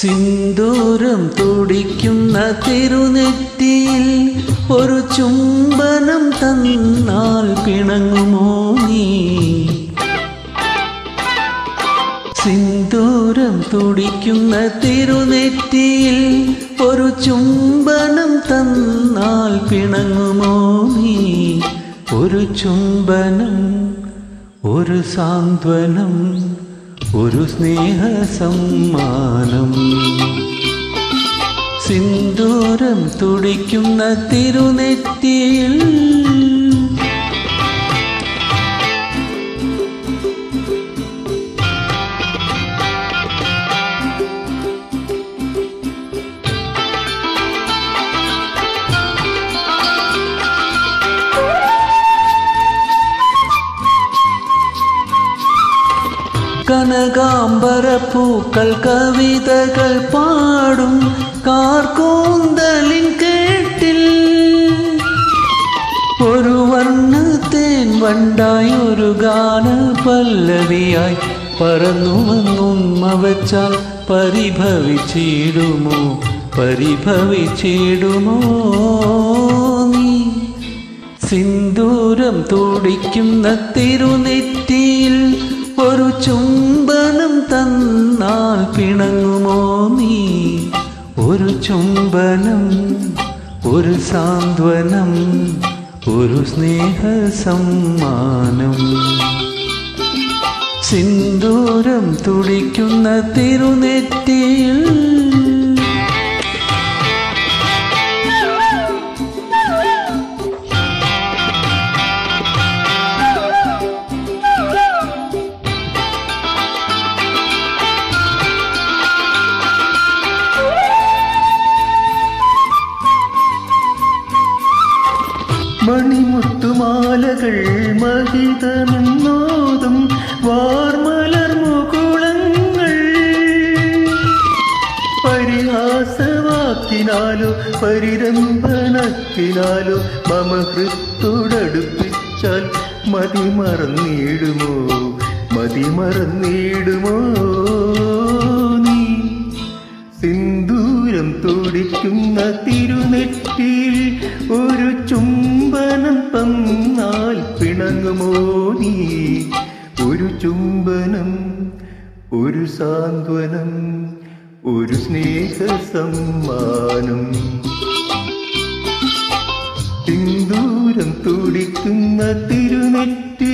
സിന്ദൂരം തുടിക്കുന്ന തിരുനെറ്റിയിൽ ഒരു ചുംബനം തന്നാൽ പിണങ്ങുമോ നീ സിന്ദൂരം തുടിക്കുന്ന തിരുനെറ്റിയിൽ ഒരു ചുംബനം തന്നാൽ പിണങ്ങുമോ നീ ഒരു ചുംബനം ഒരു സാന്ത്വനം ഒരു സ്നേഹ സമ്മാനം സിന്ദൂരം തുടിക്കുന്ന തിരുനെറ്റിയിൽ കനകാംബരപ്പൂക്കൾ കവിതകൾ പാടും കാർക്കൂന്തലിൻ കേട്ടിൽ ഒരു വർണ്ണത്തേൻ വണ്ടായി ഒരു ഗാന പല്ലവിയായി പറന്നു വന്നുമ്മ വച്ചാൽ പരിഭവിച്ചിടുമോ പരിഭവിച്ചിടുമോ നീ സിന്ദൂരം തുടിക്കുന്ന തിരുനെറ്റിയിൽ ഒരു ചുംബനം തന്നാൽ പിണങ്ങുമോ നീ ഒരു ചുംബനം ഒരു സാന്ത്വനം ഒരു സ്നേഹ സമ്മാനം സിന്ദൂരം തുടിക്കുന്ന തിരുനെറ്റിയിൽ മണിമുത്തുമാലകൾ മഹിതമെന്നോതും വാർമലർ മുകുളങ്ങൾ പരിഹാസവാക്കിനാലോ പരിരംഭനത്തിനാലോ മമ ഹൃത്തോടടുപ്പിച്ചാൽ മതിമറന്നിടുമോ മതിമറന്നിടുമോ നീ സിന്ദൂരം തുടിക്കുന്ന തിരുനെറ്റിയിൽ ഒരു ചുംബനം തന്നാൽ പിണങ്ങുമോ നീ ഒരു ചുംബനം ഒരു സാന്ത്വനം ഒരു സ്നേഹ സമ്മാനം സിന്ദൂരം തുടിക്കുന്ന തിരുനെറ്റി